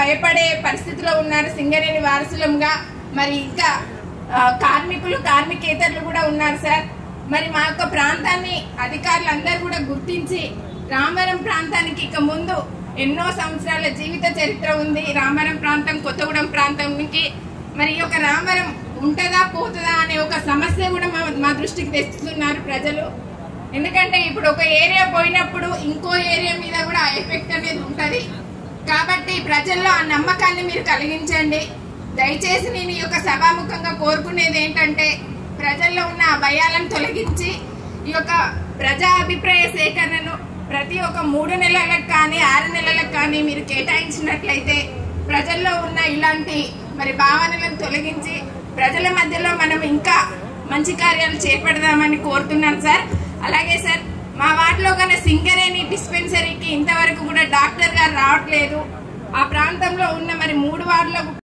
భయపడే పరిస్థితిలో ఉన్నారు సింగరేణి వారసులంగా మరి ఇంకా ఆ, కార్మికులు కార్మికేతరులు కూడా ఉన్నారు సార్ మరి మా యొక్క ప్రాంతాన్ని అధికారులు అందరూ కూడా గుర్తించి రామవరం ప్రాంతానికి ఇక ముందు ఎన్నో సంవత్సరాల జీవిత చరిత్ర ఉంది రామవరం ప్రాంతం కొత్తగూడెం ప్రాంతానికి మరి ఈ యొక్క రామవరం ఉంటదా పోతుందా అనే ఒక సమస్య కూడా మా మా దృష్టికి తెస్తున్నారు ప్రజలు ఎందుకంటే ఇప్పుడు ఒక ఏరియా పోయినప్పుడు ఇంకో ఏరియా మీద కూడా ఆ ఎఫెక్ట్ అనేది ఉంటది కాబట్టి ప్రజల్లో ఆ నమ్మకాన్ని మీరు కలిగించండి దయచేసి నేను ఈ యొక్క సభాముఖంగా కోరుకునేది ఏంటంటే ప్రజల్లో ఉన్న ఆ భయాలను తొలగించి ఈ యొక్క ప్రజా అభిప్రాయ సేకరణను ప్రతి ఒక్క మూడు నెలలకు కానీ ఆరు నెలలకు కానీ మీరు కేటాయించినట్లయితే ప్రజల్లో ఉన్న ఇలాంటి మరి భావనలను తొలగించి ప్రజల మధ్యలో మనం ఇంకా మంచి కార్యాలు చేపడదామని కోరుతున్నాను సార్ అలాగే సార్ మా వార్డులో కన్నా సింగరేణి డిస్పెన్సరీకి ఇంతవరకు కూడా డాక్టర్ గారు రావట్లేదు ఆ ప్రాంతంలో ఉన్న మరి మూడు వార్డులకు